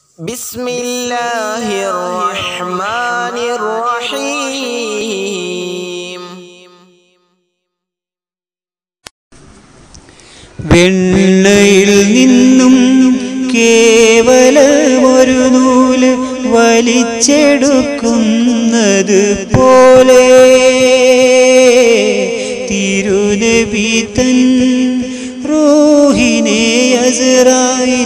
بسم الله الرحمن الرحيم വെണ്ണയിൽ നിന്നും കേവലമൊരു നൂല് വലിച്ചെടുക്കുന്നത് പോലെ തിരുനബി തൻ റൂഹിനെ അസറായിൽ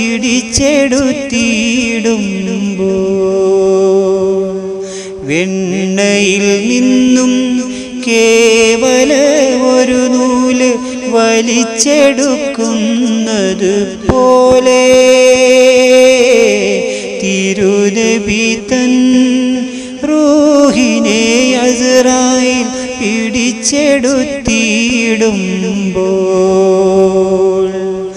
പിടിച്ചെടുത്തിടുമ്പോൾ വെണ്ണയിൽ നിന്നും കേവല ഒരു നൂല് വലിച്ചെടുക്കുന്നത് പോലെ തിരുനബി തൻ റൂഹിനെ അസറായിൽ പിടിച്ചെടുത്തിടുമ്പോൾ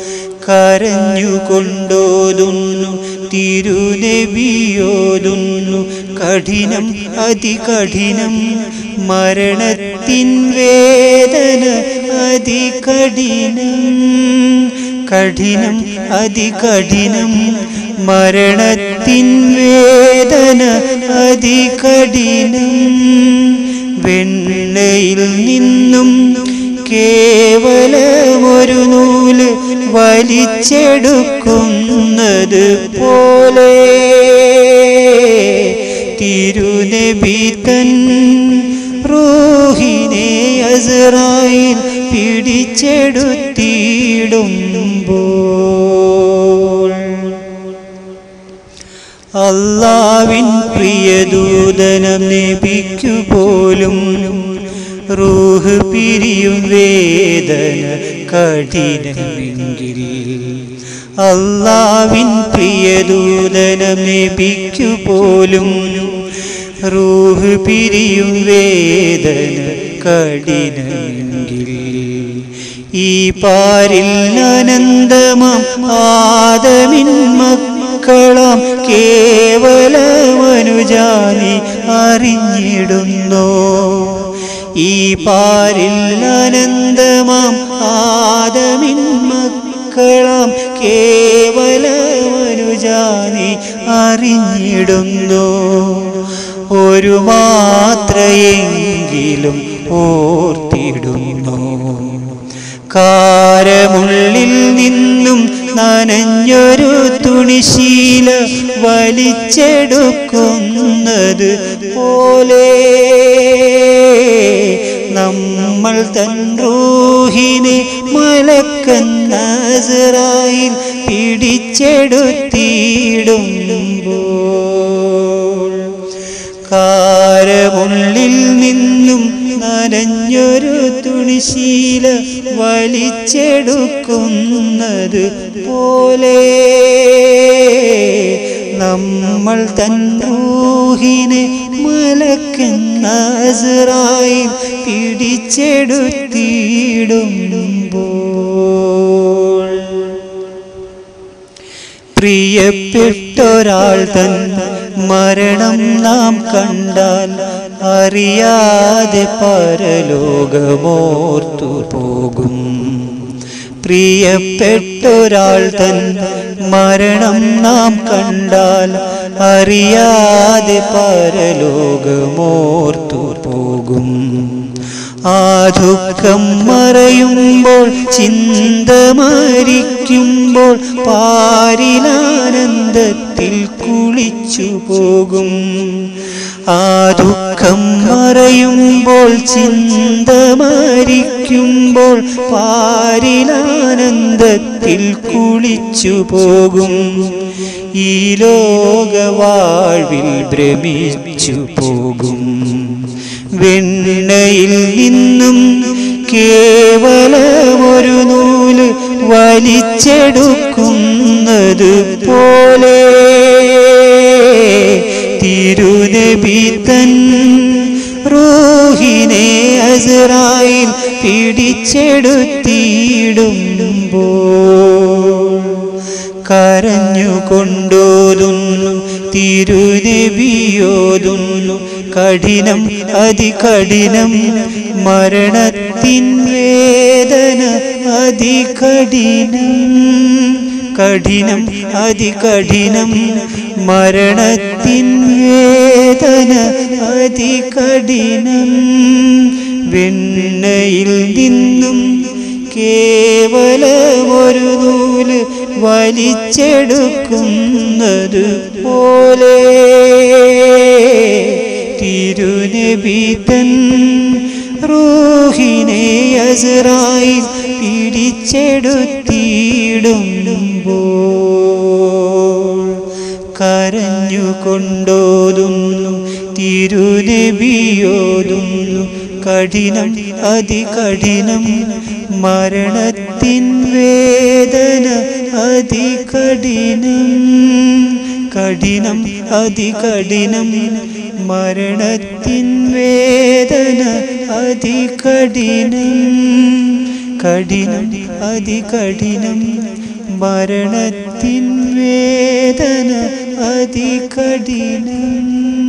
കരഞ്ഞുകൊണ്ടോതുന്നു തിരുനബിയോതുന്നു കഠിനം അതികഠിനം മരണത്തിൻ വേദന അതികഠിനം കഠിനം അതികഠിനം മരണത്തിൻ വേദന അതികഠിനം വെണ്ണയിൽ നിന്നും കേവലമൊരു നൂല് വലിച്ചെടുക്കുന്നത് പോലെ തിരുനബി തൻ റൂഹിനെ അസറായിൽ പിടിച്ചെടുത്തിടുമ്പോൾ അള്ളാവിൻ പ്രിയദൂതനം നബിക്കു പോലും റൂഹ് പിരിയും വേദന കഠിനമെങ്കിൽ അള്ളാവിൻ പ്രിയദൂതനം നബിക്കു പോലും റൂഹ് പിരിയും വേദന കഠിനമെങ്കിൽ ഈ പാരിൽ അനന്തമാം ആദമിൻ മക്കളാം കേവലമനുജാനി അറിഞ്ഞിടുന്നോ ഈ പാരിൽ അനന്തമാം ആദമിൻ മക്കളാം കേവലമനുജാനി അറിഞ്ഞിടുന്നോ ഒരു മാത്രയെങ്കിലും ഓർത്തിടുന്നു കാരമുള്ളിൽ നിന്നും നനഞ്ഞൊരു തുണിശീല വലിച്ചെടുക്കുന്നത് പോലെ നമ്മൾ തൻ റൂഹിനെ മലക്കന്നസറായിൽ പിടിച്ചെടുത്തിടുമ്പോൾ കാരമുള്ളിൽ നിന്നും നനഞ്ഞൊരു തുണിശീല വലിച്ചെടുക്കുന്നത് പോലെ നമ്മൾ തൻ റൂഹിനെ മലക്കെന്നസറായിൽ പിടിച്ചെടുത്തിടുമ്പോൾ പ്രിയപ്പെട്ടൊരാൾ തൻ മരണം നാം കണ്ടാൽ അറിയാതെ പരലോകമോർത്തു പോകും പ്രിയപ്പെട്ടൊരാൾ തൻ മരണം നാം കണ്ടാൽ അറിയാതെ പരലോകമോർത്തു പോകും ആ ദുഃഖം മറയുമ്പോൾ ചിന്ത മരിക്കുമ്പോൾ പാരിലാനന്ദത്തിൽ കുളിച്ചു പോകും ആ ദുഃഖം മറയുമ്പോൾ ചിന്ത മരിക്കുമ്പോൾ പാരിലാനന്ദത്തിൽ കുളിച്ചു പോകും ഈ ലോകവാഴ്വിൽ ഭ്രമിച്ചു പോകും വെണ്ണയിൽ നിന്നും കേവലമൊരു നൂല് വലിച്ചെടുക്കുന്നത് പോലെ തിരുനബി തൻ റൂഹിനെ അസറായിൽ പിടിച്ചെടുത്തിടുമ്പോൾ കരഞ്ഞുകൊണ്ടോതുന്നു തിരുനബിയോതുന്നു കഠിനം അതികഠിനം മരണത്തിൻ വേദന അതികഠിനം കഠിനം അതികഠിനം മരണത്തിൻ വേദന അതികഠിനം വെണ്ണയിൽ നിന്നും കേവലമൊരു നൂല് വലിച്ചെടുക്കുന്നത് പോലെ തിരുനബിതൻ റൂഹിനെ അസറായി പിടിച്ചെടുത്തിടുമ്പോൾ കരഞ്ഞുകൊണ്ടോതുന്നു തിരുനബിയോതുന്നു കഠിനം അതികഠിനം മരണത്തിൻ വേദന അതികഠിനം കഠിനം അതികഠിനം മരണത്തിൻ വേദന അതികഠിനം കഠിനം അതികഠിനം മരണത്തിൻ വേദന അതികഠിനം